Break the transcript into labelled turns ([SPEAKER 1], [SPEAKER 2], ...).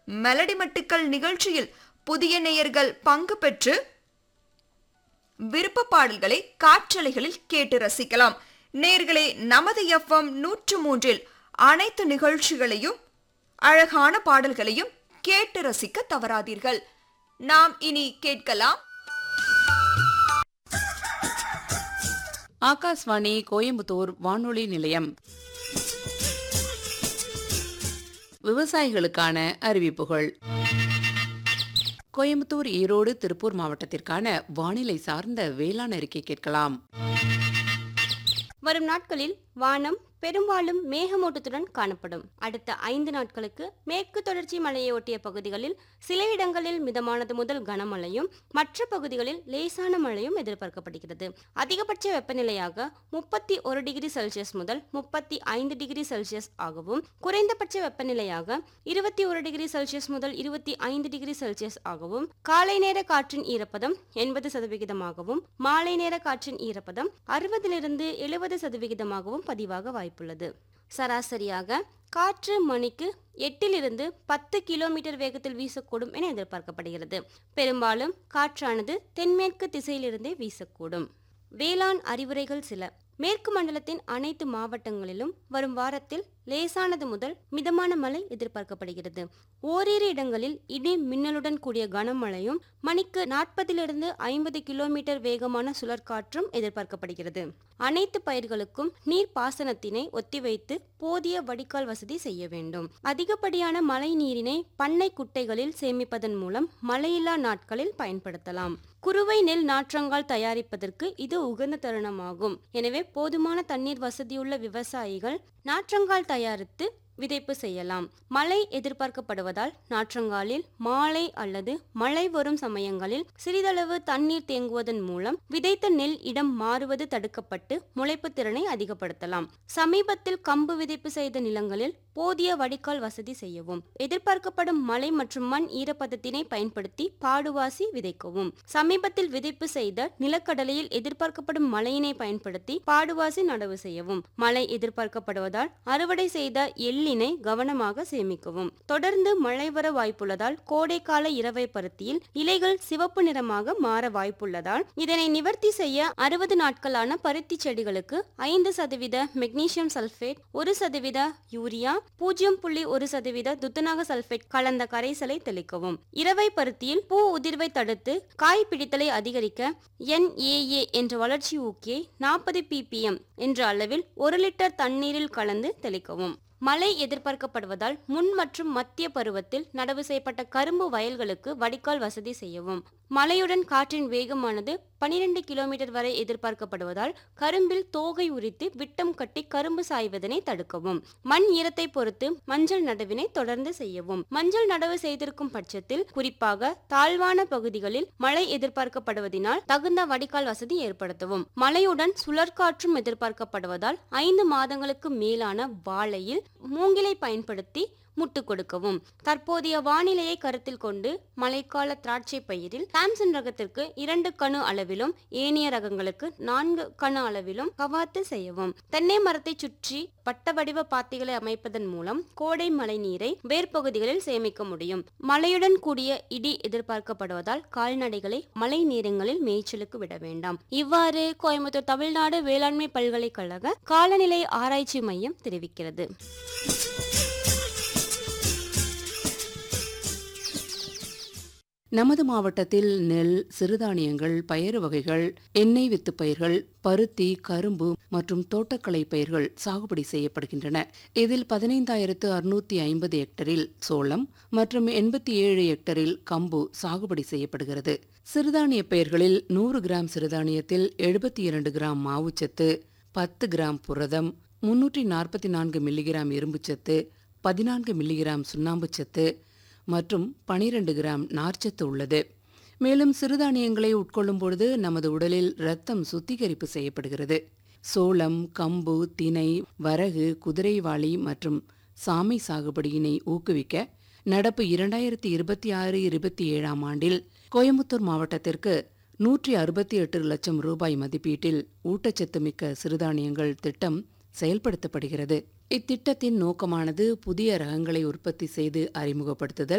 [SPEAKER 1] melody மட்டுக்கள் நிகழ்ச்சியில் புதிய நேயர்கள் பங்கு பெற்று விருப்ப பாடல்களை காற்றலைகளில் கேட்டு ரசிக்கலாம் நேர்களே நமது எஃப்எம் நூற்று மூன்றில் அனைத்து நிகழ்ச்சிகளையும் அழகான பாடல்களையும் கேட்டு ரசிக்க தவறாதீர்கள் நாம் இனி கேட்கலாம்
[SPEAKER 2] ஆகாஷ்வாணி கோயம்புத்தூர் வானொலி நிலையம் விவசாயிகளுக்கான அறிவிப்புகள் கோயம்புத்தூர் ஈரோடு திருப்பூர் மாவட்டத்திற்கான வானிலை சார்ந்த வேளாண் அறிக்கை கேட்கலாம்
[SPEAKER 3] வரும் நாட்களில் வானம் பெரும்பாலும் மேகமூட்டத்துடன் காணப்படும் அடுத்த ஐந்து நாட்களுக்கு மேற்கு தொடர்ச்சி மலையை ஒட்டிய பகுதிகளில் சில இடங்களில் மிதமானது முதல் கனமழையும் மற்ற பகுதிகளில் லேசான மழையும் எதிர்பார்க்கப்படுகிறது அதிகபட்ச வெப்பநிலையாக முப்பத்தி ஒரு டிகிரி செல்சியஸ் முதல் முப்பத்தி ஐந்து டிகிரி செல்சியஸ் ஆகவும் குறைந்தபட்ச வெப்பநிலையாக இருபத்தி ஒரு டிகிரி செல்சியஸ் முதல் இருபத்தி ஐந்து டிகிரி செல்சியஸ் ஆகவும் காலை நேர காற்றின் ஈரப்பதம் எண்பது சதவிகிதமாகவும் மாலை நேர காற்றின் ஈரப்பதம் அறுபதிலிருந்து எழுபது சதவிகிதமாகவும் பதிவாக வாய்ப்புள்ளது சராசரியாக காற்று மணிக்கு எட்டிலிருந்து பத்து கிலோமீட்டர் வேகத்தில் வீசக்கூடும் என எதிர்பார்க்கப்படுகிறது பெரும்பாலும் காற்றானது தென்மேற்கு திசையிலிருந்தே வீசக்கூடும் வேளாண் அறிவுரைகள் சில மேற்கு மண்டலத்தின் அனைத்து மாவட்டங்களிலும் வரும் வாரத்தில் லேசானது முதல் மிதமான மழை எதிர்பார்க்கப்படுகிறது ஓரிரு இடங்களில் இடி மின்னலுடன் கூடிய கனமழையும் மணிக்கு நாற்பதிலிருந்து ஐம்பது கிலோமீட்டர் வேகமான சுழற்காற்றும் எதிர்பார்க்கப்படுகிறது அனைத்து பயிர்களுக்கும் நீர் பாசனத்தினை ஒத்திவைத்து போதிய வடிகால் வசதி செய்ய வேண்டும் அதிகப்படியான மழை நீரினை பண்ணை குட்டைகளில் சேமிப்பதன் மூலம் மழையில்லா நாட்களில் பயன்படுத்தலாம் குறுவை நெல் நாற்றங்கால் தயாரிப்பதற்கு இது உகந்த தருணமாகும் எனவே போதுமான தண்ணீர் வசதியுள்ள விவசாயிகள் நாற்றங்கால் தயாரித்து விதைப்பு செய்யலாம் மழை எதிர்பார்க்கப்படுவதால் நாற்றங்காலில் மாலை அல்லது மழை வரும் சமயங்களில் சிறிதளவு தண்ணீர் தேங்குவதன் மூலம் விதைத்த நெல் இடம் மாறுவது தடுக்கப்பட்டு முளைப்பு திறனை அதிகப்படுத்தலாம் சமீபத்தில் கம்பு விதைப்பு செய்த நிலங்களில் போதிய வடிகால் வசதி செய்யவும் எதிர்பார்க்கப்படும் மழை மற்றும் மண் ஈரப்பதத்தினை பயன்படுத்தி பாடுவாசி விதைக்கவும் சமீபத்தில் விதைப்பு செய்த நிலக்கடலையில் எதிர்பார்க்கப்படும் மழையினை பயன்படுத்தி பாடுவாசி நடவு செய்யவும் மழை எதிர்பார்க்கப்படுவதால் அறுவடை செய்த எள்ளினை கவனமாக சேமிக்கவும் தொடர்ந்து மழை வர வாய்ப்புள்ளதால் கோடைக்கால இரவை பருத்தியில் இலைகள் சிவப்பு நிறமாக மாற வாய்ப்புள்ளதால் இதனை நிவர்த்தி செய்ய அறுபது நாட்களான பருத்தி செடிகளுக்கு ஐந்து சதவீத மெக்னீசியம் சல்பேட் ஒரு சதவீத யூரியா பூஜ்ஜியம் புள்ளி ஒரு சதவீத துத்தநாக சல்பேட் கலந்த கரைசலை தெளிக்கவும் இரவை பருத்தியில் பூ உதிர்வை தடுத்து காய் பிடித்தலை அதிகரிக்க என்ஏஏ என்ற வளர்ச்சி ஊக்கியை நாற்பது பிபிஎம் என்ற அளவில் ஒரு லிட்டர் தண்ணீரில் கலந்து தெளிக்கவும் மழை எதிர்பார்க்கப்படுவதால் முன் மற்றும் மத்திய பருவத்தில் நடவு செய்யப்பட்ட கரும்பு வயல்களுக்கு வடிகால் வசதி செய்யவும் மழையுடன் காற்றின் வேகமானது பனிரெண்டு கிலோமீட்டர் வரை எதிர்பார்க்கப்படுவதால் கரும்பில் தோகை உரித்து விட்டம் கட்டி கரும்பு சாய்வதனை தடுக்கவும் மண் ஈரத்தை பொறுத்து மஞ்சள் நடவினை தொடர்ந்து செய்யவும் மஞ்சள் நடவு செய்திருக்கும் பட்சத்தில் குறிப்பாக தாழ்வான பகுதிகளில் மழை எதிர்பார்க்கப்படுவதனால் தகுந்த வடிகால் வசதி ஏற்படுத்தவும் மழையுடன் சுழற்காற்றும் எதிர்பார்க்கப்படுவதால் ஐந்து மாதங்களுக்கு மேலான வாழையில் மூங்கிலை பயன்படுத்தி முட்டு கொடுக்கவும் தற்போதைய வானிலையை கருத்தில் கொண்டு மழைக்கால திராட்சை பயிரில் சாம்சன் ரகத்திற்கு இரண்டு கணு அளவிலும் ஏனைய ரகங்களுக்கு நான்கு கணு அளவிலும் கவாத்து செய்யவும் தென்னை மரத்தை சுற்றி வட்ட வடிவ பாத்திகளை அமைப்பதன் மூலம் கோடை மழை நீரை வேர்ப்பகுதிகளில் சேமிக்க முடியும் மழையுடன் கூடிய இடி எதிர்பார்க்கப்படுவதால் கால்நடைகளை மழை நேரங்களில் மேய்ச்சலுக்கு விட வேண்டாம் இவ்வாறு கோயம்புத்தூர் தமிழ்நாடு வேளாண்மை பல்கலைக்கழக காலநிலை ஆராய்ச்சி மையம் தெரிவிக்கிறது
[SPEAKER 2] நமது மாவட்டத்தில் நெல் சிறுதானியங்கள் பயறு வகைகள் எண்ணெய் வித்து பயிர்கள் பருத்தி கரும்பு மற்றும் தோட்டக்கலை பயிர்கள் சாகுபடி செய்யப்படுகின்றன இதில் பதினைந்தாயிரத்து அறுநூத்தி ஐம்பது ஹெக்டரில் சோளம் மற்றும் எண்பத்தி ஏழு ஹெக்டரில் கம்பு சாகுபடி செய்யப்படுகிறது சிறுதானிய பயிர்களில் நூறு கிராம் சிறுதானியத்தில் எழுபத்தி இரண்டு கிராம் மாவுச்சத்து பத்து கிராம் புரதம் முன்னூற்றி நாற்பத்தி நான்கு மில்லிகிராம் இரும்புச்சத்து பதினான்கு மில்லிகிராம் சுண்ணாம்புச்சத்து மற்றும் பனிரெண்டு கிராம் நார்ச்சத்து உள்ளது மேலும் சிறுதானியங்களை உட்கொள்ளும் பொழுது நமது உடலில் இரத்தம் சுத்திகரிப்பு செய்யப்படுகிறது சோளம் கம்பு தினை வரகு குதிரைவாளி மற்றும் சாமை சாகுபடியினை ஊக்குவிக்க நடப்பு இரண்டாயிரத்தி இருபத்தி ஆறு இருபத்தி ஏழாம் ஆண்டில் கோயம்புத்தூர் மாவட்டத்திற்கு நூற்றி அறுபத்தி எட்டு லட்சம் ரூபாய் மதிப்பீட்டில் ஊட்டச்சத்து மிக்க சிறுதானியங்கள் திட்டம் செயல்படுத்தப்படுகிறது இத்திட்டத்தின் நோக்கமானது புதிய ரகங்களை உற்பத்தி செய்து அறிமுகப்படுத்துதல்